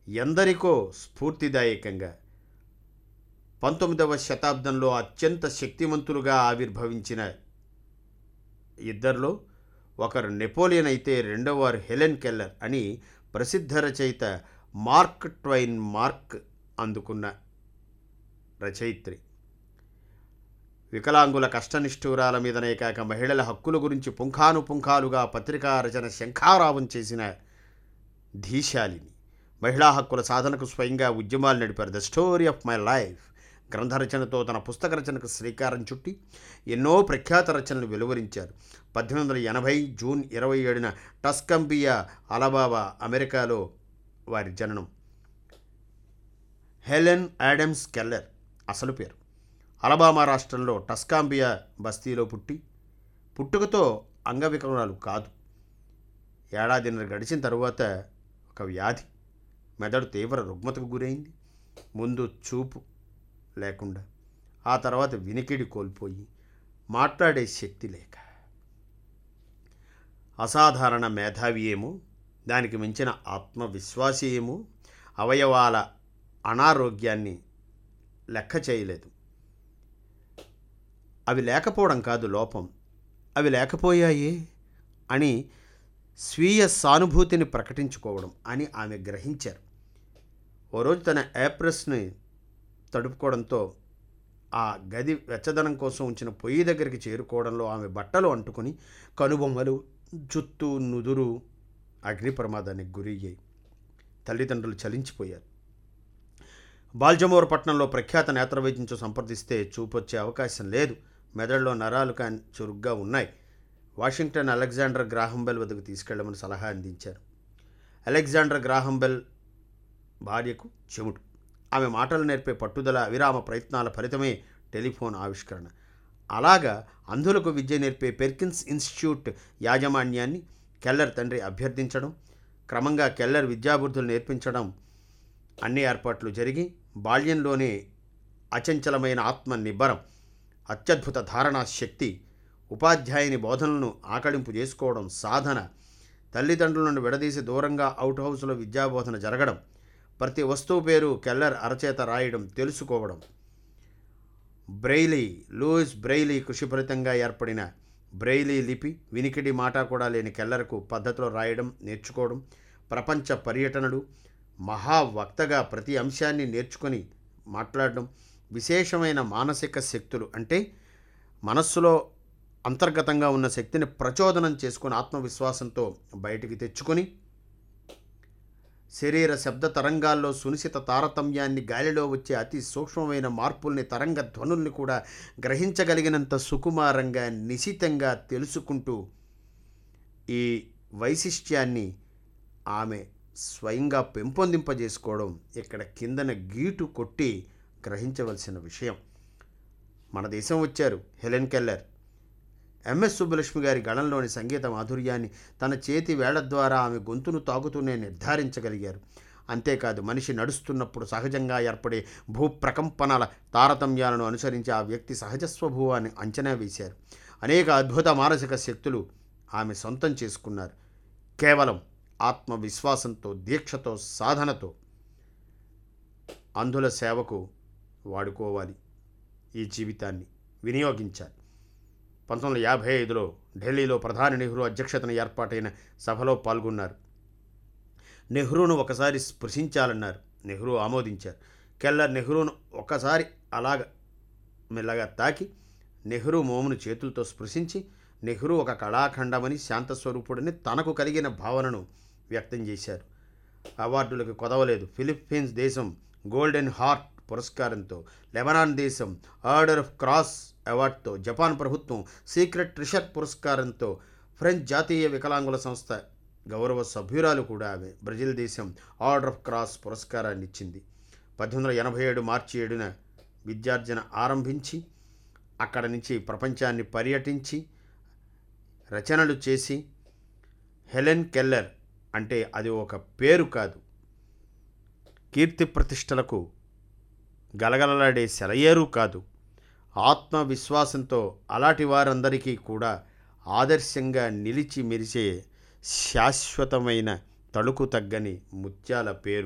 ఎందరికో స్ఫూర్తిదాయకంగా పంతొమ్మిదవ శతాబ్దంలో అత్యంత శక్తివంతులుగా ఆవిర్భవించిన ఇద్దరిలో ఒకరు నెపోలియన్ అయితే రెండోవారు హెలెన్ కెల్లర్ అని ప్రసిద్ధ రచయిత మార్క్ ట్వైన్ మార్క్ అందుకున్న రచయిత్రి వికలాంగుల కష్టనిష్ఠూరాల మీదనే కాక మహిళల హక్కుల గురించి పుంఖానుపుంఖాలుగా పత్రికా రచన శంఖారావం చేసిన ధీశాలిని మహిళా హక్కుల సాధనకు స్వయంగా ఉద్యమాలు నడిపారు the story of my life గ్రంథ రచనతో తన పుస్తక రచనకు శ్రీకారం చుట్టి ఎన్నో ప్రఖ్యాత రచనలు వెలువరించారు పద్దెనిమిది వందల ఎనభై జూన్ ఇరవై ఏడున టస్కంబియా అలబాబా అమెరికాలో వారి జననం హెలెన్ యాడమ్స్ కెల్లర్ అసలు పేరు అలబామా రాష్ట్రంలో టస్కాంబియా బస్తీలో పుట్టి పుట్టుకతో అంగవికలాలు కాదు ఏడాదిన్నర గడిచిన తరువాత ఒక వ్యాధి మెదడు తీవ్ర రుగ్మతకు గురైంది ముందు చూపు లేకుండా ఆ తర్వాత వినికిడి కోల్పోయి మాట్లాడే శక్తి లేక అసాధారణ మేధావి ఏమో దానికి మించిన ఆత్మవిశ్వాసి ఏమో అవయవాల అనారోగ్యాన్ని లెక్క చేయలేదు అవి లేకపోవడం కాదు లోపం అవి లేకపోయాయే అని స్వీయ సానుభూతిని ప్రకటించుకోవడం అని ఆమె గ్రహించారు ఓ రోజు తన యాప్రెస్ని తడుపుకోవడంతో ఆ గది వెచ్చదనం కోసం ఉంచిన పొయ్యి దగ్గరికి చేరుకోవడంలో ఆమె బట్టలు అంటుకుని కనుబొమ్మలు జుత్తు నుదురు అగ్ని ప్రమాదానికి గురయ్యాయి తల్లిదండ్రులు చలించిపోయారు బాల్జమోర్ పట్టణంలో ప్రఖ్యాత నేత్ర వైద్యంతో సంప్రదిస్తే చూపొచ్చే అవకాశం లేదు మెదడులో నరాలు కాని చురుగ్గా ఉన్నాయి వాషింగ్టన్ అలెగ్జాండర్ గ్రాహంబెల్ వద్దకు తీసుకెళ్లమని సలహా అందించారు అలెగ్జాండర్ గ్రాహంబెల్ భార్యకు చెముడు ఆమె మాటలు నేర్పే పట్టుదల విరామ ప్రయత్నాల ఫలితమే టెలిఫోన్ ఆవిష్కరణ అలాగా అంధులకు విద్య నేర్పే పెర్కిన్స్ ఇన్స్టిట్యూట్ యాజమాన్యాన్ని కెల్లర్ తండ్రి అభ్యర్థించడం క్రమంగా కెల్లర్ విద్యాబుద్ధులు నేర్పించడం అన్ని ఏర్పాట్లు జరిగి బాల్యంలోనే అచంచలమైన ఆత్మ నిబ్బరం అత్యద్భుత ధారణా శక్తి ఉపాధ్యాయుని బోధనలను ఆకళింపు చేసుకోవడం సాధన తల్లిదండ్రులను విడదీసి దూరంగా అవుట్ హౌస్లో విద్యాబోధన జరగడం ప్రతి వస్తువు పేరు కెల్లర్ అరచేత రాయడం తెలుసుకోవడం బ్రెయిలీ లూయిస్ బ్రెయిలీ కృషి ఫలితంగా ఏర్పడిన బ్రెయిలీ లిపి వినికిడి మాట కూడా లేని కెల్లర్కు పద్ధతిలో రాయడం నేర్చుకోవడం ప్రపంచ పర్యటనలు మహావక్తగా ప్రతి అంశాన్ని నేర్చుకొని మాట్లాడడం విశేషమైన మానసిక శక్తులు అంటే మనస్సులో అంతర్గతంగా ఉన్న శక్తిని ప్రచోదనం చేసుకుని ఆత్మవిశ్వాసంతో బయటికి తెచ్చుకొని శరీర శబ్ద తరంగాల్లో సునిశిత తారతమ్యాన్ని గాలిలో వచ్చే అతి సూక్ష్మమైన మార్పుల్ని తరంగ ధ్వనుల్ని కూడా గ్రహించగలిగినంత సుకుమారంగా నిశితంగా తెలుసుకుంటూ ఈ వైశిష్ట్యాన్ని ఆమె స్వయంగా పెంపొందింపజేసుకోవడం ఇక్కడ కిందన గీటు కొట్టి గ్రహించవలసిన విషయం మన దేశం వచ్చారు హెలెన్ కెల్లర్ ఎంఎస్ సుబ్బలక్ష్మి గారి గళంలోని సంగీత మాధుర్యాన్ని తన చేతి వేళ్ల ద్వారా ఆమె గొంతును తాకుతూనే నిర్ధారించగలిగారు అంతేకాదు మనిషి నడుస్తున్నప్పుడు సహజంగా ఏర్పడే భూప్రకంపనల తారతమ్యాలను అనుసరించి ఆ వ్యక్తి సహజ స్వభావాన్ని అంచనా వేశారు అనేక అద్భుత మానసిక శక్తులు ఆమె సొంతం చేసుకున్నారు కేవలం ఆత్మవిశ్వాసంతో దీక్షతో సాధనతో అంధుల సేవకు వాడుకోవాలి ఈ జీవితాన్ని వినియోగించాలి పంతొమ్మిది వందల యాభై ఐదులో ఢిల్లీలో ప్రధాని నెహ్రూ అధ్యక్షతన ఏర్పాటైన సభలో పాల్గొన్నారు నెహ్రూను ఒకసారి స్పృశించాలన్నారు నెహ్రూ ఆమోదించారు కెల్లర్ నెహ్రూను ఒకసారి అలాగ మెల్లగా తాకి నెహ్రూ మోమును చేతులతో స్పృశించి నెహ్రూ ఒక కళాఖండమని శాంతస్వరూపుడని తనకు కలిగిన భావనను వ్యక్తం చేశారు అవార్డులకు కొదవలేదు ఫిలిప్పీన్స్ దేశం గోల్డెన్ హార్ట్ పురస్కారంతో లెబనాన్ దేశం ఆర్డర్ ఆఫ్ క్రాస్ అవార్డుతో జపాన్ ప్రభుత్వం సీక్రెట్ ట్రిషర్ పురస్కారంతో ఫ్రెంచ్ జాతీయ వికలాంగుల సంస్థ గౌరవ సభ్యురాలు కూడా ఆమె బ్రెజిల్ దేశం ఆర్డర్ ఆఫ్ క్రాస్ పురస్కారాన్ని ఇచ్చింది పద్దెనిమిది వందల ఎనభై ఏడు మార్చి ఏడున విద్యార్జన ఆరంభించి అక్కడ నుంచి ప్రపంచాన్ని పర్యటించి రచనలు చేసి హెలెన్ కెల్లర్ అంటే అది ఒక పేరు కాదు కీర్తి ప్రతిష్టలకు గలగలలాడే సెలయేరు కాదు ఆత్మవిశ్వాసంతో అలాంటి వారందరికీ కూడా ఆదర్శంగా నిలిచి మెరిసే శాశ్వతమైన తళుకు తగ్గని ముత్యాల పేరు